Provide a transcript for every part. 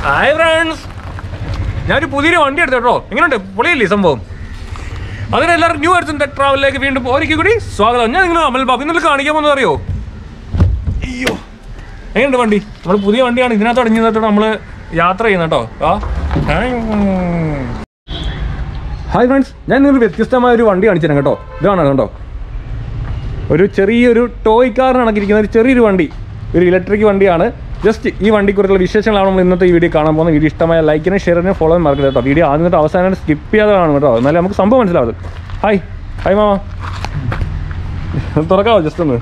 Hi friends ഞാനൊരു പുതിയൊരു വണ്ടി എടുത്തു കേട്ടോ എങ്ങനെയുണ്ട് പൊളിയല്ലേ സംഭവം അതിന് എല്ലാവരും ന്യൂ എർത്ത് ടെക് ട്രാവലിലേക്ക് വീണ്ടും ഒരിക്കൽ കൂടി സ്വാഗതം ഞാൻ നിങ്ങൾ അമൽ ബാബു ഇന്നലെ കാണിക്കാൻ പോകുന്നത് അറിയോ അയ്യോ എങ്ങനെയുണ്ട് വണ്ടി നമ്മൾ പുതിയ വണ്ടിയാണ് ഇതിനകത്ത് അടിഞ്ഞിട്ട് നമ്മൾ യാത്ര ചെയ്യുന്നത് കേട്ടോ ആ ഹായ് ഫ്രണ്ട്സ് ഞാൻ നിങ്ങൾ വ്യത്യസ്തമായ ഒരു വണ്ടി കാണിച്ചു തരാം കേട്ടോ ഇതാണ് കേട്ടോ ഒരു ചെറിയൊരു ടോയ് കാറിന് കണക്കിരിക്കുന്ന ഒരു ചെറിയൊരു വണ്ടി ഒരു ഇലക്ട്രിക് വണ്ടിയാണ് ജസ്റ്റ് ഈ വണ്ടിക്കുറിച്ചുള്ള വിശേഷങ്ങളാണ് നമ്മൾ ഇന്നത്തെ ഈ വീഡിയോ കാണാൻ പോകുന്നത് വീഡിയോ ഇഷ്ടമായ ലൈക്കിനും ഷെയറിനും ഫോളോ മറക്കരുത് കേട്ടോ വീഡിയോ ആദ്യം തൊട്ട് അവസാനം സ്കിപ്പ് ചെയ്യാതെ കാണും കേട്ടോ എന്നാലും നമുക്ക് സംഭവം മനസ്സിലാവും ഹായ് ഹായ് മാമ തുറക്കാവോ ജസ്റ്റ് ഒന്ന്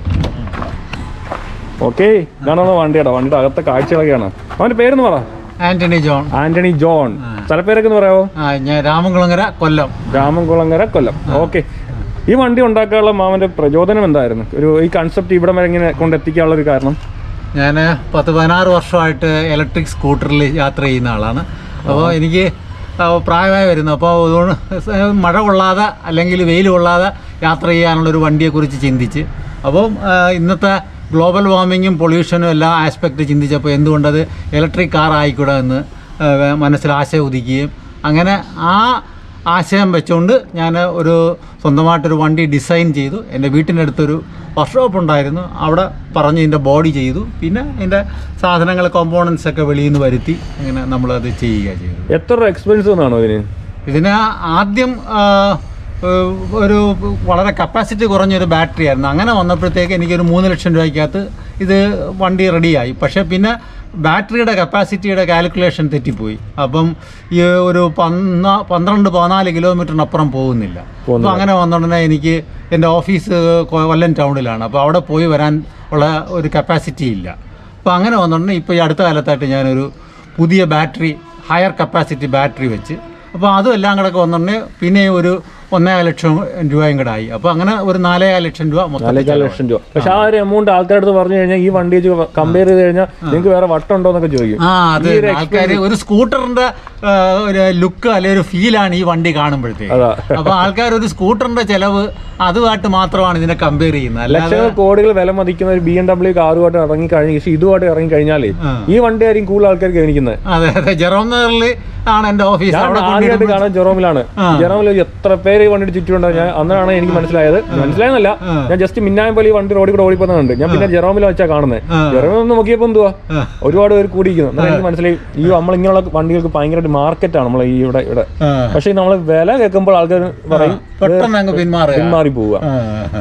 ഓക്കെ ഇതാണ് വണ്ടി കേട്ടോ വണ്ടിയുടെ അകത്തെ കാഴ്ചകളൊക്കെയാണ് അവൻ്റെ പേരെന്ന് പറ ആന്റണി ജോൺ ആന്റണി ജോൺ സ്ഥലപ്പേരൊക്കെ ഒന്ന് പറയാമോ ആ ഞാൻ രാമൻകുളങ്ങര കൊല്ലം രാമൻകുളങ്ങര കൊല്ലം ഓക്കെ ഈ വണ്ടി ഉണ്ടാക്കാനുള്ള മാമന്റെ പ്രചോദനം എന്തായിരുന്നു ഒരു ഈ കൺസെപ്റ്റ് ഇവിടെ വരെ ഇങ്ങനെ കൊണ്ടെത്തിക്കാനുള്ള ഒരു കാരണം ഞാൻ പത്ത് പതിനാറ് വർഷമായിട്ട് ഇലക്ട്രിക് സ്കൂട്ടറിൽ യാത്ര ചെയ്യുന്ന ആളാണ് അപ്പോൾ എനിക്ക് ആ, പ്രായമായി വരുന്നു അപ്പോൾ അതുകൊണ്ട് സ- മഴ കൊള്ളാതെ അല്ലെങ്കിൽ വെയിൽ കൊള്ളാതെ യാത്ര ചെയ്യാനുള്ളൊരു വണ്ടിയെക്കുറിച്ച് ചിന്തിച്ച് അപ്പം ആ, ഇന്നത്തെ ഗ്ലോബൽ വാർമിങ്ങും പൊല്യൂഷനും എല്ലാ ആസ്പെക്റ്റ് ചിന്തിച്ചപ്പോൾ എന്തുകൊണ്ടത് ഇലക്ട്രിക് കാർ ആയിക്കൂടാ എന്ന് ആ, മനസ്സിൽ ആശ ഉദിക്കുകയും അങ്ങനെ ആ ആശയം വെച്ചുകൊണ്ട് ഞാൻ ഒരു സ്വന്തമായിട്ടൊരു വണ്ടി ഡിസൈൻ ചെയ്തു എൻ്റെ വീട്ടിൻ്റെ അടുത്തൊരു വർക്ക്ഷോപ്പ് ഉണ്ടായിരുന്നു അവിടെ പറഞ്ഞ് ഇതിൻ്റെ ബോഡി ചെയ്തു പിന്നെ ഇതിൻ്റെ സാധനങ്ങൾ കോമ്പോണൻസ് ഒക്കെ വെളിയിൽ നിന്ന് വരുത്തി അങ്ങനെ നമ്മളത് ചെയ്യുക ചെയ്തു എത്ര രൂപ എക്സ്പെൻസ് വന്നാണോ ഇതിന് ഇതിന് ആദ്യം ആ, ഏഹ്, ഒരു വളരെ കപ്പാസിറ്റി കുറഞ്ഞൊരു ബാറ്ററി ആയിരുന്നു അങ്ങനെ വന്നപ്പോഴത്തേക്ക് എനിക്കൊരു മൂന്ന് ലക്ഷം രൂപയ്ക്കകത്ത് ഇത് വണ്ടി റെഡിയായി പക്ഷേ പിന്നെ ബാറ്ററിയുടെ കപ്പാസിറ്റിയുടെ കാൽക്കുലേഷൻ തെറ്റിപ്പോയി അപ്പം ഈ ഒരു പന്ന പന്ത്രണ്ട് പതിനാല് കിലോമീറ്ററിനപ്പുറം പോകുന്നില്ല അപ്പോൾ അങ്ങനെ വന്നോടനെ എനിക്ക് എൻ്റെ ഓഫീസ് കൊ- കൊല്ലം ടൗണിലാണ് അപ്പോൾ അവിടെ പോയി വരാൻ ഉള്ള ഒരു കപ്പാസിറ്റി ഇല്ല അപ്പോൾ അങ്ങനെ വന്നോടനെ ഇപ്പോൾ ഈ അടുത്ത കാലത്തായിട്ട് ഞാനൊരു പുതിയ ബാറ്ററി ഹയർ കപ്പാസിറ്റി ബാറ്ററി വെച്ച് അപ്പോൾ അതും എല്ലാം കൂടെ വന്നോടനെ പിന്നെ ഒരു ഒന്നേകാൽ ലക്ഷം രൂപയും കൂടെ ആയി അപ്പോൾ അങ്ങനെ ഒരു നാലേകാൽ ലക്ഷം രൂപ മൊത്തം നാലേകാൽ ലക്ഷം രൂപ പക്ഷെ ആ ഒരു എമൗണ്ട് ആൾക്കാരുടെ അടുത്ത് പറഞ്ഞു കഴിഞ്ഞാൽ ഈ വണ്ടി വെച്ച് കമ്പയർ ചെയ്ത് കഴിഞ്ഞാൽ നിങ്ങൾക്ക് വേറെ വട്ടം ഉണ്ടോ എന്നൊക്കെ ചോദിക്കും ആ അത് ആൾക്കാർ ഒരു സ്കൂട്ടറിന്റെ ആ, ഒരു ലുക്ക് അല്ലെങ്കിൽ ഒരു ഫീലാണ് ഈ വണ്ടി കാണുമ്പോഴത്തേക്ക് അതാ അപ്പോൾ ആൾക്കാർ ഒരു സ്കൂട്ടറിന്റെ ചെലവ് അതുമായിട്ട് മാത്രമാണ് ഇതിനെ കമ്പയർ ചെയ്യുന്നത് അല്ലാതെ ലക്ഷങ്ങൾ കോടികൾ വില മതിക്കുന്ന ഒരു ബി എം ഡബ്ല്യു കാറുമായിട്ട് ഇറങ്ങി കഴിഞ്ഞ പക്ഷേ ഇതുമായിട്ട് ഇറങ്ങി കഴിഞ്ഞാലേ ആ. ഈ വണ്ടി ആയിരിക്കും കൂടുതൽ ആൾക്കാർ ഗവനിക്കുന്നത് അതെ അതെ ജെറോം നഗറിൽ ആണ് എൻ്റെ ഓഫീസ് ഞാൻ അവിടെ ആദ്യമായിട്ട് കൊണ്ടിടുമ്പോൾ കാണാൻ ജെറോമിലാണ് ആ. ജെറോമിൽ എത്ര പേര് ഈ വണ്ടിയുടെ ചുറ്റുമുണ്ടോ ഞാൻ അന്നാണ് എനിക്ക് മനസ്സിലായത് മനസ്സിലായെന്നല്ല ആ. ഞാൻ ജസ്റ്റ് മിന്നായം പോലെ ഈ വണ്ടി റോഡിൽ കൂടെ ഓടിപ്പോകുന്നുണ്ട് ഞാൻ പിന്നെ ജെറോമിൽ വെച്ചാൽ കാണുന്നത് ആ. ജെറോമിൽ ഒന്ന് നോക്കിയപ്പോൾ എന്തുവാ ആ. ഒരുപാട് പേര് കൂടിയിരിക്കുന്നു എന്നാൽ എനിക്ക് മനസ്സിലായി ഈ നമ്മൾ ഇങ്ങനെയുള്ള വണ്ടികൾക്ക് ഭയങ്കരമായിട്ട് മാർക്കറ്റാണ് നമ്മൾ ഈ ഇവിടെ ഇവിടെ ആ. പക്ഷേ നമ്മൾ വില കേൾക്കുമ്പോൾ ആൾക്കാർ പറയും പെട്ടെന്ന് അങ്ങ് പിന്മാറുക പിന്മാറി പോവുക ആ.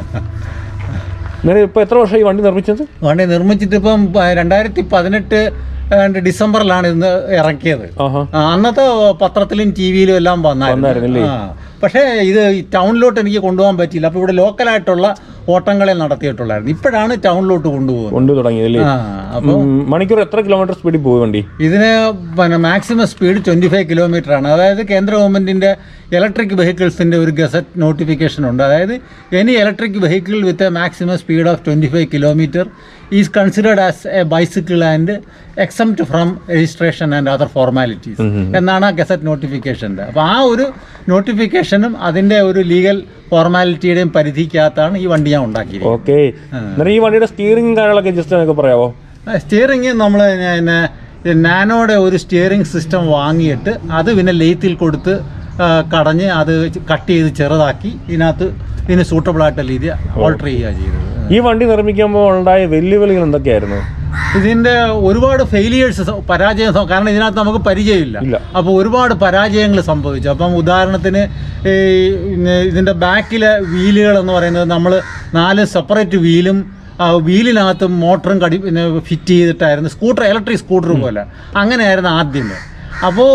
എന്നിട്ട് ഇപ്പൊ എത്ര വർഷം ഈ വണ്ടി നിർമ്മിച്ചത് വണ്ടി നിർമ്മിച്ചിട്ട് ഇപ്പം രണ്ടായിരത്തി പതിനെട്ട് ഡിസംബറിലാണ് ഇന്ന് ഇറക്കിയത് ആഹാ ആ, അന്നത്തെ പത്രത്തിലും ടി വിയിലും എല്ലാം വന്നായിരുന്നല്ലേ? വന്നായിരുന്നു ആ. പക്ഷേ ഇത് ഈ ടൗണിലോട്ട് എനിക്ക് കൊണ്ടുപോകാൻ പറ്റിയില്ല അപ്പോൾ ഇവിടെ ലോക്കലായിട്ടുള്ള ഓട്ടങ്ങളെ നടത്തിയിട്ടുള്ളായിരുന്നു ഇപ്പോഴാണ് ടൗണിലോട്ട് കൊണ്ടുപോകുന്നത് കൊണ്ടു തുടങ്ങിയതല്ലേ ആ അപ്പോൾ ഉം, മണിക്കൂർ എത്ര കിലോമീറ്റർ സ്പീഡിൽ പോയി വണ്ടി ഇതിന് പിന്നെ maximum speed twenty five kilometre ആണ് അതായത് കേന്ദ്ര ഗവൺമെൻറ്റിൻ്റെ ഇലക്ട്രിക് വെഹിക്കിൾസിൻ്റെ ഒരു ഗസറ്റ് നോട്ടിഫിക്കേഷൻ ഉണ്ട് അതായത് any electric vehicle with a maximum speed of twenty five kilometre is considered as a bicycle and exempt from registration and other formalities എന്നാണ് ആ gazette നോട്ടിഫിക്കേഷൻ്റെ അപ്പോൾ ആ ഒരു നോട്ടിഫിക്കേഷനും അതിൻ്റെ ഒരു ലീഗൽ ഫോർമാലിറ്റിയുടെയും പരിധിക്കകത്താണ് ഈ വണ്ടി ഞാൻ ഉണ്ടാക്കിയിരിക്കുന്നത് ഓക്കെ എന്നിട്ട് ഈ വണ്ടിയുടെ സ്റ്റിയറിംഗ് കാര്യങ്ങളൊക്കെ ജസ്റ്റ് നിങ്ങൾക്ക് പറയാവോ സ്റ്റിയറിങ് നമ്മൾ പിന്നെ നാനോയുടെ ഒരു സ്റ്റിയറിംഗ് സിസ്റ്റം വാങ്ങിയിട്ട് അത് പിന്നെ ലെയ്ത്തിൽ കൊടുത്ത് ആ, കടഞ്ഞ് അത് കട്ട് ചെയ്ത് ചെറുതാക്കി ഇതിനകത്ത് ഇതിന് സൂട്ടബിൾ ആയിട്ടുള്ള രീതി ഓൾട്ടർ ചെയ്യുക ചെയ്തത് ഈ വണ്ടി നിർമ്മിക്കുമ്പോൾ ഉണ്ടായ വെല്ലുവിളികൾ എന്തൊക്കെയായിരുന്നു ഇതിൻ്റെ ഒരുപാട് ഫെയിലിയേഴ്സ് പരാജയം സം- കാരണം ഇതിനകത്ത് നമുക്ക് പരിചയമില്ല ഇല്ല. അപ്പോൾ ഒരുപാട് പരാജയങ്ങൾ സംഭവിച്ചു അപ്പം ഉദാഹരണത്തിന് ഈ ഇന്ന് ഇതിൻ്റെ ബാക്കിലെ വീലുകൾ എന്ന് പറയുന്നത് നമ്മൾ നാല് സെപ്പറേറ്റ് വീലും ആ, വീലിനകത്ത് മോട്ടറും കടി പിന്നെ ഫിറ്റ് ചെയ്തിട്ടായിരുന്നു സ്കൂട്ടർ ഇലക്ട്രിക് സ്കൂട്ടർ പോലെ അങ്ങനെയായിരുന്നു ആദ്യമേ അപ്പോൾ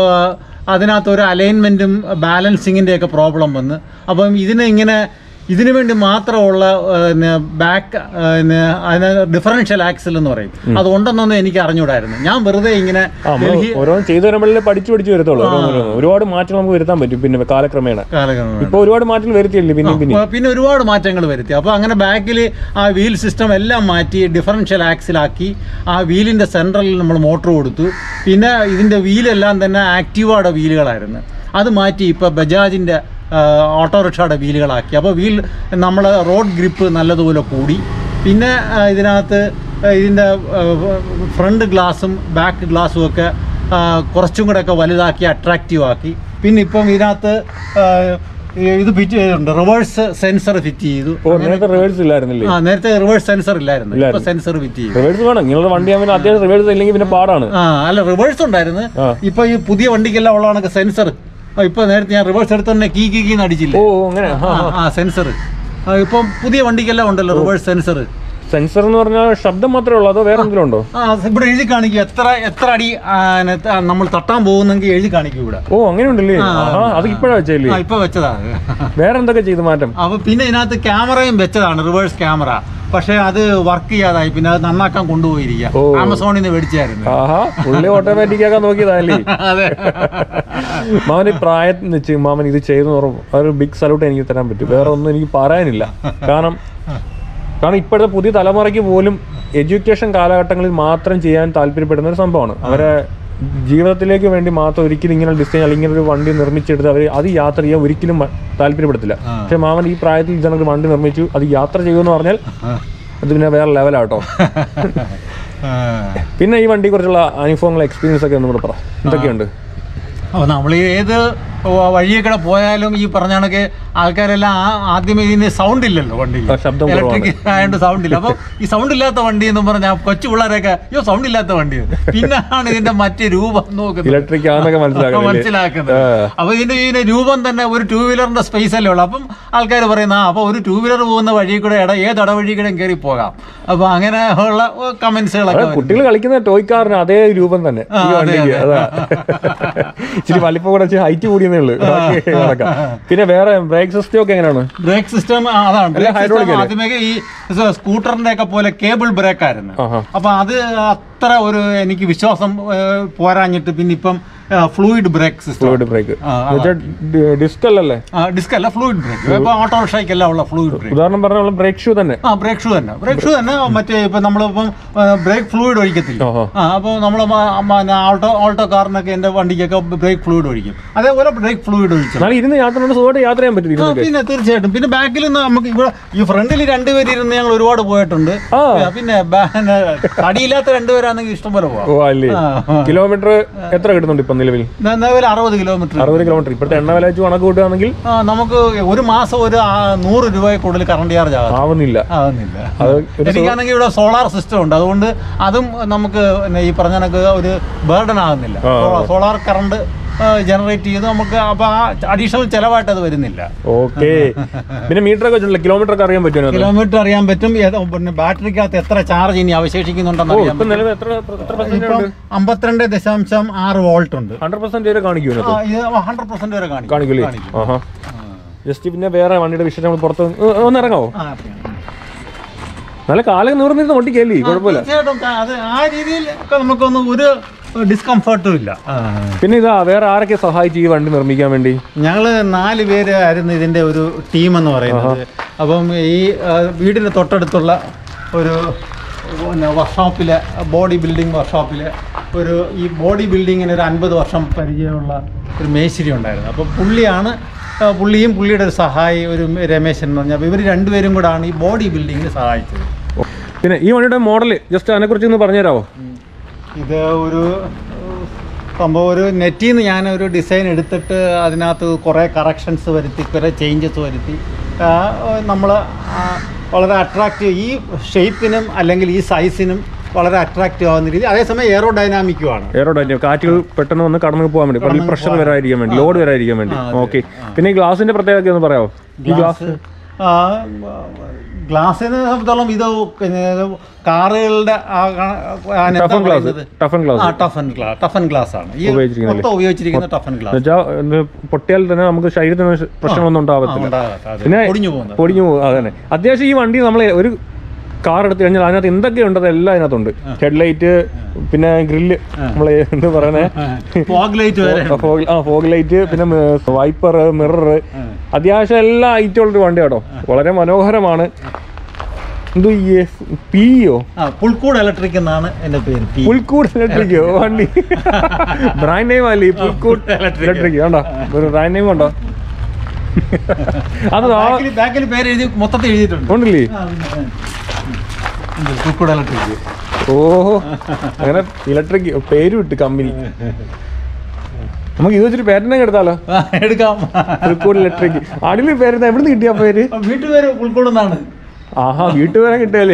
അതിനകത്ത് ഒരു അലൈൻമെൻറ്റും ബാലൻസിങ്ങിൻ്റെ ഒക്കെ പ്രോബ്ലം വന്ന് അപ്പം ഇതിനെ ഇങ്ങനെ ഇതിനു വേണ്ടി മാത്രമുള്ള ബാക്ക് അതിന് ഡിഫറൻഷ്യൽ ആക്സിൽ എന്ന് പറയും അതുണ്ടെന്നൊന്നും എനിക്ക് അറിഞ്ഞൂടായിരുന്നു ഞാൻ വെറുതെ ഇങ്ങനെ ആ നമ്മൾ ഓരോന്ന് ചെയ്തു വരുമ്പോഴേ പഠിച്ചു പഠിച്ചു വരത്തുള്ളൂ ഓരോന്നോരോന്ന്. ഒരുപാട് മാറ്റങ്ങൾ നമുക്ക് വരുത്താൻ പറ്റും പിന്നെ കാലക്രമേണ കാലക്രമേണ ഇപ്പൊ ഒരുപാട് മാറ്റങ്ങൾ വരുത്തിയില്ലേ പിന്നെ പിന്നെ അപ്പൊ പിന്നെ ഒരുപാട് മാറ്റങ്ങൾ വരുത്തി അപ്പോൾ അങ്ങനെ ബാക്കിൽ ആ വീൽ സിസ്റ്റം എല്ലാം മാറ്റി ഡിഫറൻഷ്യൽ ആക്സിലാക്കി ആ വീലിൻ്റെ സെൻട്രലിൽ നമ്മൾ മോട്ടർ കൊടുത്തു പിന്നെ ഇതിൻ്റെ വീലെല്ലാം തന്നെ ആക്റ്റീവയുടെ വീലുകളായിരുന്നു അത് മാറ്റി ഇപ്പോൾ ബജാജിൻ്റെ ഓട്ടോറിക്ഷയുടെ വീലുകളാക്കി അപ്പോൾ വീൽ നമ്മൾ റോഡ് ഗ്രിപ്പ് നല്ലതുപോലെ കൂടി പിന്നെ ആ, ഇതിനകത്ത് ആ, ഇതിൻ്റെ ഫ്രണ്ട് ഗ്ലാസും ബാക്ക് ഗ്ലാസും ഒക്കെ ആ, കുറച്ചും കൂടെ ഒക്കെ വലുതാക്കി അട്രാക്റ്റീവ് ആക്കി പിന്നെ ഇപ്പം ഇതിനകത്ത് ആ, ഈ- ഇത് ഫിറ്റ് ചെയ്തിട്ടുണ്ട് റിവേഴ്സ് സെൻസർ ഫിറ്റ് ചെയ്തു ഓ നേരത്തെ റിവേഴ്സ് ഇല്ലായിരുന്നില്ലേ ആ നേരത്തെ റിവേഴ്സ് സെൻസർ ഇല്ലായിരുന്നു ഇപ്പൊ ഇല്ലായിരുന്നു. സെൻസർ ഫിറ്റ് ചെയ്തു റിവേഴ്സ് വേണം നിങ്ങളുടെ വണ്ടി ആകുമ്പോൾ അത്യാവശ്യം റിവേഴ്സ് ഇല്ലെങ്കിൽ പിന്നെ പാടാണ് ആ അല്ല റിവേഴ്സ് ഉണ്ടായിരുന്നു ആ. ഇപ്പൊ ഈ പുതിയ വണ്ടിക്കെല്ലാം ഉള്ള കണക്ക് സെൻസർ ഇപ്പൊ നേരത്തെ ഞാൻ റിവേഴ്സ് എടുത്തോണ്ട് കീ കീ കീന്ന് അടിച്ചില്ല ഓ അങ്ങനെ ആ ആ സെൻസർ ഇപ്പം പുതിയ വണ്ടിക്കെല്ലാം ഉണ്ടല്ലോ റിവേഴ്സ് സെൻസർ സെൻസർ എന്ന് പറഞ്ഞാൽ ശബ്ദം മാത്രമേ ഉള്ളൂ അതോ വേറെ എന്തെങ്കിലും ഉണ്ടോ ആ ഇവിടെ എഴുതി കാണിക്കും എത്ര എത്ര അടി ആ, അതിനകത്ത് നമ്മൾ തട്ടാൻ പോകുന്നെങ്കിൽ എഴുതി കാണിക്കും ഇവിടെ ഓ അങ്ങനെ ഉണ്ടല്ലേ ആ അത് ഇപ്പോഴാ വെച്ചല്ലേ ആ ഇപ്പൊ വെച്ചതാ വേറെ എന്തൊക്കെ ചെയ്ത് മാറ്റം അപ്പൊ പിന്നെ ഇതിനകത്ത് ക്യാമറയും വെച്ചതാണ് റിവേഴ്സ് ക്യാമറ പക്ഷെ അത് വർക്ക് ചെയ്യാതായി പിന്നെ അത് നന്നാക്കാൻ കൊണ്ടുപോയിരിക്കുക ഓ. ആമസോണിൽ നിന്ന് മേടിച്ചായിരുന്നു ആഹാ പുള്ളി ഓട്ടോമാറ്റിക് ആക്കാൻ നോക്കിയതല്ലേ അതെ മാമന് പ്രായത്തിന് വെച്ച് മാമൻ ഇത് ചെയ്തെന്ന് പറഞ്ഞു ഒരു ബിഗ് സല്യൂട്ട് എനിക്ക് തരാൻ പറ്റും വേറെ ഒന്നും എനിക്ക് പറയാനില്ല കാരണം കാരണം ഇപ്പോഴത്തെ പുതിയ തലമുറയ്ക്ക് പോലും എഡ്യൂക്കേഷൻ കാലഘട്ടങ്ങളിൽ മാത്രം ചെയ്യാൻ താല്പര്യപ്പെടുന്ന ഒരു സംഭവമാണ് അവരെ ജീവിതത്തിലേക്ക് വേണ്ടി മാത്രം ഒരിക്കലും ഇങ്ങനെ ഡിസൈൻ അല്ലെങ്കിൽ ഇങ്ങനെ ഒരു വണ്ടി നിർമ്മിച്ചെടുത്ത് അവർ അത് യാത്ര ചെയ്യാൻ ഒരിക്കലും മ- താല്പര്യപ്പെടത്തില്ല പക്ഷെ മാമൻ ഈ പ്രായത്തിൽ ഇതണക്ക് വണ്ടി നിർമ്മിച്ചു അത് യാത്ര ചെയ്യുമെന്ന് പറഞ്ഞാൽ അത് പിന്നെ വേറെ ലെവലാട്ടോ ആ. പിന്നെ ഈ വണ്ടിയെ കുറിച്ചുള്ള അനുഭവങ്ങൾ എക്സ്പീരിയൻസ് ഒക്കെ ഒന്നും കൂടെ പറ എന്തൊക്കെയുണ്ട് അപ്പോൾ നമ്മൾ ഏത് വ- വഴിയെ കൂടെ പോയാലും ഈ പറഞ്ഞ കണക്ക് ആൾക്കാരെല്ലാം ആ ആദ്യമേ ഇതിന് സൗണ്ട് ഇല്ലല്ലോ വണ്ടി ആ, ശബ്ദം കുറവാണ്. ഇലക്ട്രിക് ആയതുകൊണ്ട് സൗണ്ട് ഇല്ല അപ്പോൾ ഈ സൗണ്ട് ഇല്ലാത്ത വണ്ടി എന്ന് പറഞ്ഞാൽ കൊച്ചു പിള്ളേരൊക്കെ അയ്യോ സൗണ്ട് ഇല്ലാത്ത വണ്ടി പിന്നാണ് ഇതിന്റെ മറ്റ് രൂപം നോക്കുന്നത് ഇലക്ട്രിക് ആണെന്നൊക്കെ മനസ്സിലാക്കുന്നില്ലേ മനസ്സിലാക്കുന്നത് ആ. അപ്പൊ ഇതിന്റെ ഇതിന്റെ രൂപം തന്നെ ഒരു ടൂ വീലറിന്റെ സ്പേസ് അല്ലേ ഉള്ളൂ അപ്പം ആൾക്കാർ പറയുന്ന ആ അപ്പൊ ഒരു ടൂ വീലർ പോകുന്ന വഴി കൂടെ ഇട ഏത് ഇടവഴി കൂടെ കയറി പോകാം അപ്പൊ അങ്ങനെ ഉള്ള കമന്റ്സുകളൊക്കെ അതെ, കുട്ടികൾ കളിക്കുന്ന ടോയ് കാറിന് അതേ രൂപം തന്നെ ഈ ആ, അതെ, വണ്ടിക്ക് അതെ. അതാ ഇച്ചിരി വലിപ്പം കൂടെ ഇച്ചിരി ഹൈറ്റ് കൂടിയെന്നേ ഉള്ളൂ ബാക്കി നടക്കാം. പിന്നെ വേറെ ബ്രേക്ക് സിസ്റ്റം ഒക്കെ എങ്ങനെയാണ് ബ്രേക്ക് സിസ്റ്റം അതാണ് അല്ല, ബ്രേക്ക് hydraulic സിസ്റ്റം അല്ലേ? ആദ്യമേ ഈ സ്കൂട്ടറിന്റെ ഒക്കെ പോലെ കേബിൾ ബ്രേക്ക് ആയിരുന്നു ആഹാ. അപ്പൊ അത് അത്ര ഒരു എനിക്ക് വിശ്വാസം ഏഹ്, പോരാഞ്ഞിട്ട് പിന്നെ ഇപ്പം fluid brake system fluid brake ആ, ഡിസ്ക് അല്ലല്ലേ ഡിസ്ക് അല്ല ഫ്ലൂയിഡ് ബ്രേക്ക് ഇപ്പൊ ഓട്ടോറിക്ഷയ്ക്കെല്ലാം ഉള്ള ഫ്ലൂയിഡ് ബ്രേക്ക് ഉദാഹരണം പറഞ്ഞ ബ്രേക്ക് ഷൂ തന്നെ ആ ബ്രേക്ക് ഷൂ തന്നെ ബ്രേക്ക് ഷൂ തന്നെ മറ്റേ ഇപ്പം നമ്മളിപ്പം ബ്രേക്ക് ഫ്ലൂയിഡ് ഒഴിക്കത്തില്ല ഓഹോ. ആ അപ്പോൾ നമ്മൾ ഓൾട്ടോ ഓൾട്ടോ കാറിനൊക്കെ എൻ്റെ വണ്ടിക്കൊക്കെ ബ്രേക്ക് ഫ്ലൂയിഡ് ഒഴിക്കും അതേപോലെ ബ്രേക്ക് ഫ്ലൂയിഡ് ഒഴിച്ചു എന്നാലും ഇരുന്ന് യാത്ര കൊണ്ട് സുഖമായിട്ട് യാത്ര ചെയ്യാൻ പറ്റും ആ, ഇരുന്നൊക്കെ പിന്നെ തീർച്ചയായിട്ടും പിന്നെ ബാക്കിൽ നിന്ന് നമുക്ക് ഇവിടെ ഈ ഫ്രണ്ടിൽ രണ്ടുപേര് ഇരുന്ന് ഞങ്ങൾ ഒരുപാട് പോയിട്ടുണ്ട് ആ. പിന്നെ ബാ- തടിയില്ലാത്ത രണ്ടുപേരാണെങ്കിൽ ഇഷ്ടംപോലെ പോവാം ഓ അല്ലേ ആ, ആ. കിലോമീറ്റർ എത്ര കിട്ടുന്നുണ്ട് ഇപ്പം നിലവിൽ നിലവിൽ അറുപത് കിലോമീറ്റർ അറുപത് കിലോമീറ്റർ ഇപ്പോഴത്തെ എണ്ണ വില വെച്ച് കണക്ക് കൂട്ടുകയാണെങ്കിൽ ആ, നമുക്ക് ഒരു മാസം ഒരു ആ, നൂറ് രൂപയിൽ കൂടുതൽ കറണ്ട് ചാർജ് ആകാം ആവുന്നില്ല ആകുന്നില്ല അത് ഒരു എനിക്കാണെങ്കിൽ ഇവിടെ സോളാർ സിസ്റ്റം ഉണ്ട് അതുകൊണ്ട് അതും നമുക്ക് പിന്നെ ഈ പറഞ്ഞ കണക്ക് ഒരു ബേർഡൻ ആകുന്നില്ല ആ. സോളാർ കറണ്ട് ജനറേറ്റ് ചെയ്ത് നമുക്ക് അപ്പോൾ ആ അഡീഷണൽ ചിലവായിട്ട് അത് വരുന്നില്ല ഓക്കെ പിന്നെ മീറ്റർ ഒക്കെ വെച്ചിട്ടില്ല കിലോമീറ്റർ ഒക്കെ അറിയാൻ പറ്റുമോ അതിനകത്ത്? കിലോമീറ്റർ അറിയാൻ പറ്റും ഏത് പിന്നെ ബാറ്ററിക്കകത്ത് എത്ര ചാർജ് ഇനി അവശേഷിക്കുന്നുണ്ടെന്ന് ഓ അറിയാൻ ഇപ്പം പറ്റും നിലവിൽ എത്ര എത്ര പെർസെന്റ് ഇപ്പം ഉണ്ട് അമ്പത്തിരണ്ട് ദശാംശം ആറ് വോൾട്ട് ഉണ്ട് ഹൺഡ്രഡ് പെർസെന്റ് വരെ കാണിക്കും ആ, ഇതിനകത്ത് ഇത് ഹൺഡ്രഡ് പെർസെന്റ് വരെ കാണിക്കും കാണിക്കൂലേ കാണിക്കും. ആഹാ ജസ്റ്റ് പിന്നെ വേറെ വണ്ടിയുടെ വിഷയം നമ്മൾ പുറത്ത് ഒന്ന് ഒന്ന് ഇറങ്ങാവോ ആ, നല്ല കാലം നൂറിനിരുന്ന് ഓട്ടിക്കല്ലേ കുഴപ്പമില്ല തീർച്ചയായിട്ടും ആ, അത് ആ രീതിയിൽ ഒക്കെ നമുക്കൊന്നും ഒരു ഡിസ്കംഫർട്ടും ഇല്ല പിന്നെ ഇതാ വേറെ ആരൊക്കെ സഹായിച്ചു ഈ വണ്ടി നിർമ്മിക്കാൻ വേണ്ടി ഞങ്ങള് നാല് പേര് ആയിരുന്നു ഇതിന്റെ ഒരു ടീം എന്ന് പറയുന്നത് അപ്പം ഈ ആ, വീടിന് തൊട്ടടുത്തുള്ള ഒരു പിന്നെ വർക്ക്ഷോപ്പിലെ ബോഡി ബിൽഡിംഗ് വർക്ക്ഷോപ്പിലെ ഒരു ഈ ബോഡി ബിൽഡിങ്ങിന് ഒരു അൻപത് വർഷം പരിചയമുള്ള ഒരു മേശിരി ഉണ്ടായിരുന്നു അപ്പോൾ പുള്ളിയാണ് ആ, പുള്ളിയും പുള്ളിയുടെ ഒരു സഹായി ഒരു രമേശൻ എന്ന് പറഞ്ഞാൽ അപ്പോൾ ഇവർ രണ്ടുപേരും കൂടാണ് ഈ ബോഡി ബിൽഡിങ്ങിന് സഹായിച്ചത് പിന്നെ ഈ വണ്ടിയുടെ മോഡൽ ജസ്റ്റ് അതിനെക്കുറിച്ച് ഒന്ന് പറഞ്ഞുതരാമോ ഇത് ഒരു ഏഹ്, സംഭവം ഒരു നെറ്റിൽ നിന്ന് ഞാൻ ഒരു ഡിസൈൻ എടുത്തിട്ട് അതിനകത്ത് കുറേ കറക്ഷൻസ് വരുത്തി കുറേ ചേഞ്ചസ് വരുത്തി നമ്മൾ വളരെ അട്രാക്റ്റീവ് ഈ ഷേപ്പിനും അല്ലെങ്കിൽ ഈ സൈസിനും വളരെ അട്രാക്റ്റീവ് ആവുന്ന രീതി അതേസമയം എയറോ ഡൈനാമിക്കുമാണ് എയറോഡൈനാമിക് കാറ്റുകൾ പെട്ടെന്ന് വന്ന് കടന്നു പോകാൻ വേണ്ടി കടന്നു പ്രഷർ പോകാൻ. വരാതിരിക്കാൻ വേണ്ടി ലോഡ് വരാതിരിക്കാൻ വേണ്ടി ആ, അതെ. ഓക്കെ പിന്നെ ഈ ഗ്ലാസിന്റെ പ്രത്യേകത ഒന്ന് പറയാമോ ഈ ഗ്ലാസ് ഗ്ലാസ്സിനെ സംബന്ധിച്ചോളം ഇത് പിന്നെ കാറുകളുടെ ആ ക- ആ എന്താ ടഫൻ ഗ്ലാസ് പറയുന്നത്? ടഫൻ ആ glass toughen glass toughen glass ആണ് ഈ ഉപയോഗിച്ചിരിക്കുന്നത് മൊത്തം ഉപയോഗിച്ചിരിക്കുന്ന ടഫൻ ഗ്ലാസ് എന്നുവെച്ചാൽ പൊട്ടിയാൽ തന്നെ നമുക്ക് ശരീരത്തിന് പ്രശ്നമൊന്നും ഉണ്ടാവത്തില്ല പിന്നെ പൊടിഞ്ഞു പോകുന്നത് പൊടിഞ്ഞു പോകും അതന്നെ അത്യാവശ്യം ഈ വണ്ടി നമ്മൾ ഒരു കാർ എടുത്തു കഴിഞ്ഞാൽ അതിനകത്ത് എന്തൊക്കെയുണ്ട് അതെല്ലാം അതിനകത്തുണ്ട് ഹെഡ്ലൈറ്റ് പിന്നെ ഗ്രില്ല് നമ്മൾ എന്താ പറയുന്നത് ഫോഗ് ലൈറ്റ് വരെ ഫോഗ് ആ ഫോഗ് ലൈറ്റ് പിന്നെ വൈപ്പർ മിറർ അത്യാവശ്യം എല്ലാ ഐറ്റം ഉള്ളൊരു വണ്ടി കേട്ടോ വളരെ മനോഹരമാണ് എന്തോ ഈ പിയോ ആ പുൽക്കൂട് ഇലക്ട്രിക് എന്നാണ് എന്റെ പേര് പി പുൽക്കൂട് ഇലക്ട്രിക്കോ വണ്ടി ബ്രാൻഡ് നെയിം അല്ലേ ഈ പുൽക്കൂട് ഇലക്ട്രിക് കണ്ടോ ഒരു ബ്രാൻഡ് നെയിം ഉണ്ടോ അത് ആ ബാക്കിൽ ബാക്കിൽ പേര് എഴുതി മൊത്തത്തിൽ എഴുതിയിട്ടുണ്ട് ഉണ്ടല്ലേ ആ, പിന്നെ, ഉം. ഉണ്ട്, പുൽക്കൂട് ഇലക്ട്രിക് ഓഹോ അങ്ങനെ ഇലക്ട്രിക് പേര് വിട്ട് കമ്പനി നമുക്ക് ഇത് വെച്ചിട്ട് പേരനെ എടുത്താലോ ആ, എടുക്കാം പുൽക്കോട് ഇലക്ട്രിക് അടിയിൽ പേരുന്ന എവിടെ നിന്ന് കിട്ടിയ പേര് വീട്ടുപേര് ഉൾക്കൊള്ളുന്നതാണ് ആഹാ വീട്ടുപേരെ കിട്ടിയാലേ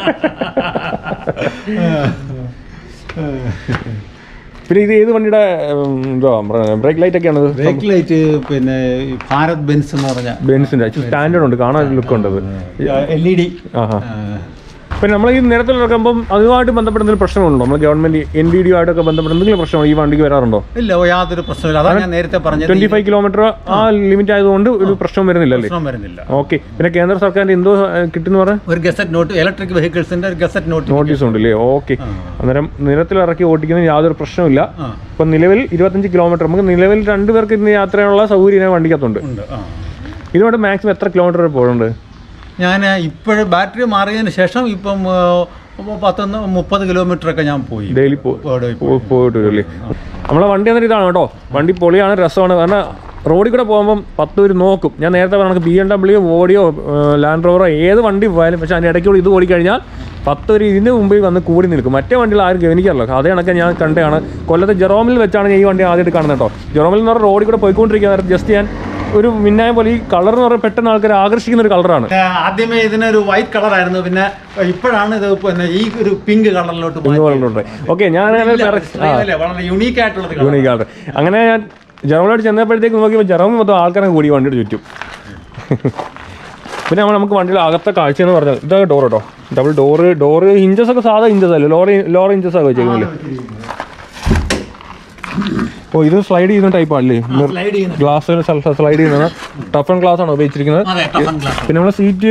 പിന്നെ ഇത് ഏത് വണ്ടിയുടെ ഉം, എന്തുവാ ബ്രേക്ക് ലൈറ്റ് ഒക്കെയാണ് ബ്രേക്ക് ലൈറ്റ് പിന്നെ ഈ ഭാരത് ബെൻസ് എന്ന് പറഞ്ഞ ബെൻസിന്റെ സ്റ്റാൻഡേർഡ് ഉണ്ട് കാണാൻ ലുക്ക് ഉണ്ട് അത് എൽ ഇ ഡി ആഹാ പിന്നെ നമ്മൾ ഈ നിരത്തിൽ ഇറക്കുമ്പം അതുമായിട്ട് ബന്ധപ്പെട്ട എന്തെങ്കിലും പ്രശ്നമുണ്ടോ നമ്മൾ ഗവൺമെന്റ് എൻ ഡി ഡി ആയിട്ടൊക്കെ ബന്ധപ്പെട്ട എന്തെങ്കിലും പ്രശ്നമോ ഈ വണ്ടിക്ക് വരാറുണ്ടോ ഇല്ല യാതൊരു പ്രശ്നമില്ല അതാണ് ഞാൻ നേരത്തെ പറഞ്ഞത് ട്വന്റി ഫൈവ് കിലോമീറ്റർ ആ ലിമിറ്റ് ആയതുകൊണ്ട് ഒരു പ്രശ്നം വരുന്നില്ല അല്ലേ പ്രശ്നം വരുന്നില്ല ഓക്കെ പിന്നെ കേന്ദ്ര സർക്കാരിന്റെ എന്തോ കിട്ടുന്ന പറഞ്ഞ ഒരു ഗസറ്റ് നോട്ട് ഇലക്ട്രിക് വെഹിക്കിൾസിന്റെ ഒരു ഗസറ്റ് നോട്ട് നോട്ടീസ് ഉണ്ടല്ലേ ഓക്കെ അന്നേരം നിരത്തിൽ ഇറക്കി ഓടിക്കുന്നതിന് യാതൊരു പ്രശ്നമില്ല ആ. ഇപ്പൊ നിലവിൽ ഇരുപത്തഞ്ച് കിലോമീറ്റർ നമുക്ക് നിലവിൽ രണ്ട് പേർക്ക് ഇന്ന് യാത്ര ചെയ്യാനുള്ള സൗകര്യം ഇതിനെ വണ്ടിക്കകത്തുണ്ട് ഉണ്ട് ആ ഇതുകൊണ്ട് മാക്സിമം എത്ര കിലോമീറ്റർ വരെ പോകുന്നുണ്ട് ഞാൻ ഇപ്പോഴും ബാറ്ററി മാറിയതിന് ശേഷം ഇപ്പം ആ, പത്തൊന്ന് മുപ്പത് കിലോമീറ്റർ ഒക്കെ ഞാൻ പോയി ഡെയിലി അവിടെ പോ- പോയിട്ട് വരും നമ്മളെ വണ്ടി എന്നിട്ട് ഇതാണ് കേട്ടോ വണ്ടി പൊളിയാണ് രസമാണ് കാരണം റോഡിൽ കൂടെ പോകുമ്പം പത്ത് പേര് നോക്കും ഞാൻ നേരത്തെ പറഞ്ഞ ബി എം ഡബ്ല്യു ഓഡിയോ ലാൻഡ് റോവറോ ഏത് വണ്ടി പോയാലും പക്ഷേ അതിൻ്റെ ഇടയ്ക്കൂടെ ഇത് ഓടിക്കഴിഞ്ഞാൽ പത്ത് പേര് ഇതിന് മുമ്പിൽ വന്ന് കൂടി നിൽക്കും മറ്റേ വണ്ടിയിൽ ആരും ഗവനിക്കാറില്ല അതേ കണക്കെ ഞാൻ കണ്ടതാണ് കൊല്ലത്തെ ജെറോമിൽ വെച്ചാണ് ഞാൻ ഈ വണ്ടി ആദ്യമായിട്ട് കാണുന്നത് കേട്ടോ ജെറോമിൽ എന്ന് പറഞ്ഞാൽ റോഡിൽ കൂടെ പോയിക്കൊണ്ടിരിക്കുന്ന നേരത്ത് ജസ്റ്റ് ഞാൻ ഒരു മിന്നായ പോലെ ഈ കളർ എന്ന് പറഞ്ഞാൽ പെട്ടെന്ന് ആൾക്കാർ ആകർഷിക്കുന്ന ഒരു കളറാണ് പിന്നെ ആദ്യമേ ഇതിനൊരു വൈറ്റ് കളർ ആയിരുന്നു പിന്നെ ഇപ്പോഴാണ് ഇത് പിന്നെ ഈ ഒരു പിങ്ക് കളറിലോട്ട് മാറ്റി. ഓക്കെ ഞാൻ അങ്ങനെ ഇല്ല, വേറെ- ആ അല്ലേ, വളരെ യുണീക്ക് ആയിട്ടുള്ളത് colour. യൂണിക് കളർ അങ്ങനെ ഞാൻ ജെറോമിലോട്ട് ചെന്നപ്പോഴത്തേക്ക് നോക്കിയപ്പോൾ ജെറോമി മൊത്തം ആൾക്കാരെ കൂടി വണ്ടിയുടെ ചുറ്റും പിന്നെ നമ്മൾ നമുക്ക് വണ്ടിയുടെ അകത്തെ കാഴ്ച എന്ന് പറഞ്ഞാൽ ഇതൊക്കെ ഡോർ കേട്ടോ ഡബിൾ ഡോറ് ഡോറ് ഇഞ്ചസ് ഒക്കെ സാധാ ഇഞ്ചസ് അല്ലേ ലോറി ലോറി ഇഞ്ചസ് ഒക്കെ വെച്ചേക്കുന്നില്ലേ ഓ ഇത് സ്ലൈഡ് ചെയ്യുന്ന ടൈപ്പ് അല്ലേ Slide ചെയ്യുന്ന. ഗ്ലാസ് സ്ലൈഡ് ചെയ്യുന്നത് ടഫ് ആൻഡ് ഗ്ലാസ് ആണ് ഉപയോഗിച്ചിരിക്കുന്നത് അതെ tough and glass. പിന്നെ നമ്മളെ സീറ്റ്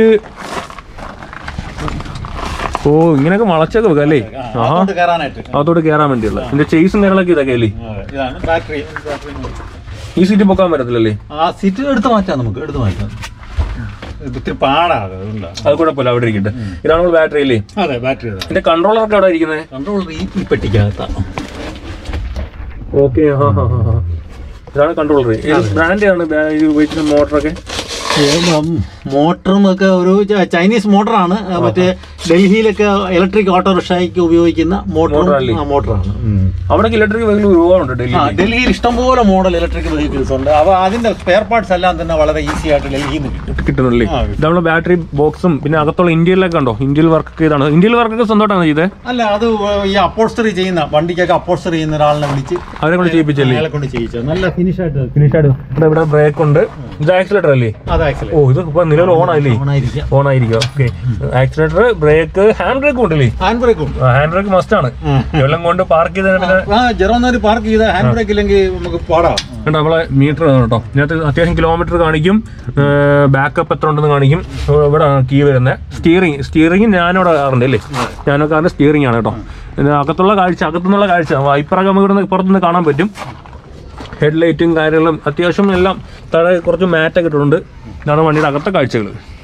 ഓ ഇങ്ങനെയൊക്കെ വളച്ചൊക്കെ വെക്കാം അല്ലേ ആ, അങ്ങോട്ട് കയറാനായിട്ട് അതോട് കയറാൻ വേണ്ടിയുള്ള ഇതിന്റെ ചേസും കാര്യങ്ങളൊക്കെ ഇതൊക്കെ അല്ലേ അതെ, ഇതാണ് ബാറ്ററി ഈ സീറ്റ് പൊക്കാൻ പറ്റത്തില്ലല്ലേ ആ സീറ്റ് എടുത്ത് മാറ്റാം നമുക്ക് എടുത്ത് മാറ്റാം ഇത് ഇത്തിരി പാടാണ് അതുകൊണ്ടാണ് അത് കുഴപ്പമില്ല അവിടെ ഇരിക്കട്ടെ ഇതാണ് നമ്മൾ ബാറ്ററി അല്ലേ അതെ ബാറ്ററി ഇതിന്റെ കൺട്രോളർ ഒക്കെ അവിടെ ഇരിക്കുന്നത് കൺട്രോൾ ഈ പെട്ടിക്കകത്താണ് ഓക്കെ ഇതാണ് കൺട്രോളർ ഏത് ബ്രാൻഡ് ആണ് ബാ- ഇത് ഉപയോഗിച്ചിരുന്ന മോട്ടറൊക്കെ മോട്ടറും ഒക്കെ ഒരു ച- ചൈനീസ് മോട്ടറാണ് മറ്റേ ഡൽഹിയിലൊക്കെ ഇലക്ട്രിക് ഓട്ടോറിക്ഷയ്ക്ക് ഉപയോഗിക്കുന്ന മോട്ടറും മോട്ടറല്ലേ? ആ, മോട്ടറാണ് അവിടെ ഇലക്ട്രിക് വെഹിക്കിൾ ഒരുപാടുണ്ട് ഡൽഹി ആ ഡൽഹിയിൽ ഇഷ്ടംപോലെ മോഡൽ ഇലക്ട്രിക് വെഹിക്കിൾസ് ഉണ്ട് അപ്പോൾ അതിന്റെ സ്പെയർ പാർട്സ് എല്ലാം തന്നെ വളരെ ഈസി ആയിട്ട് ഡൽഹിയിൽ നിന്ന് കിട്ടും കിട്ടുന്നുള്ളേ ആ, ഇത് നമ്മളെ ബാറ്ററി ബോക്സും പിന്നെ അകത്തുള്ള ഇന്ത്യയിലൊക്കെ ഉണ്ടോ ഇന്ത്യയിൽ വർക്ക് ഒക്കെ ഇതാണ് ഇന്ത്യയിൽ വർക്കൊക്കെ സ്വന്തമായിട്ടാണ് ചെയ്തത് അല്ല അത് ഈ അപ്പോൾസ്റ്ററി ചെയ്യുന്ന വണ്ടിക്കൊക്കെ അപ്പോൾസ്റ്ററി ചെയ്യുന്ന ഒരാളിനെ വിളിച്ച് അവരെ കൊണ്ട് ചെയ്യിപ്പിച്ചല്ലേ അയാളെ കൊണ്ട് ചെയ്യിച്ചത് നല്ല ഫിനിഷ് ആയിട്ട് ഫിനിഷ് ആയിട്ട് ഇവിടെ ഇവിടെ ബ്രേക്ക് ഉണ്ട് ഇത് ആക്സിലേറ്റർ അല്ലേ അത് ആക്ച്വലി ഓ ഇത് ഇപ്പൊ നിലവിൽ ഓൺ ആയില്ലേ ഓണായിരിക്കാം ഓൺ ആയിരിക്കും okay accelerator brake hand brake ഉണ്ടല്ലേ ഹാൻഡ് ബ്രേക്ക് ഉണ്ട് ഹാൻഡ് ബ്രേക്ക് മസ്റ്റ് ആണ് വെള്ളം കൊണ്ട് പാർക്ക് ചെയ്ത ആ ജെറോന്നൊരു പാർക്ക് ചെയ്ത ഹാൻഡ് ബ്രേക്ക് ഇല്ലെങ്കിൽ നമുക്ക് പാടാം കണ്ടോ നമ്മളെ മീറ്റർ കേട്ടോ ഇതിനകത്ത് അത്യാവശ്യം കിലോമീറ്റർ കാണിക്കും ബാക്കപ്പ് എത്ര ഉണ്ടെന്ന് കാണിക്കും ഇവിടെ കീ വരുന്നത് സ്റ്റിയറിംഗ് സ്റ്റിയറിംഗ് ഞാനിവിടെ കാറുണ്ട് അല്ലേ ഞാനോ കാറിന്റെ സ്റ്റിയറിംഗ് ആണ് കേട്ടോ ഇത് അകത്തുള്ള കാഴ്ച അകത്തുനിന്നുള്ള കാഴ്ച വൈപ്പറൊക്കെ നമുക്ക് ഇവിടെ പുറത്തുനിന്ന് കാണാൻ പറ്റും ഹെഡ് ലൈറ്റും കാര്യങ്ങളും അത്യാവശ്യം എല്ലാം താഴെ കുറച്ച് മാറ്റൊക്കെ ഇട്ടിട്ടുണ്ട് ഇതാണ് വണ്ടിയുടെ അകത്തെ കാഴ്ചകൾ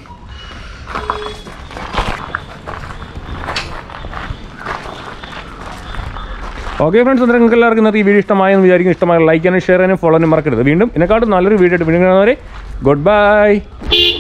ഓക്കെ ഫ്രണ്ട്സ് അന്നേരം നിങ്ങൾക്ക് എല്ലാവർക്കും ഇന്നത്തെ ഈ വീഡിയോ ഇഷ്ടമായെന്ന് വിചാരിക്കും ഇഷ്ടമായ ലൈക്ക് ചെയ്യാനും ഷെയർ ചെയ്യാനും ഫോളോ ചെയ്യാനും മറക്കരുത് വീണ്ടും ഇതിനെക്കാട്ടും നല്ലൊരു വീഡിയോ ആയിട്ട് വീണ്ടും കാണുന്നവരെ ഗുഡ് ബൈ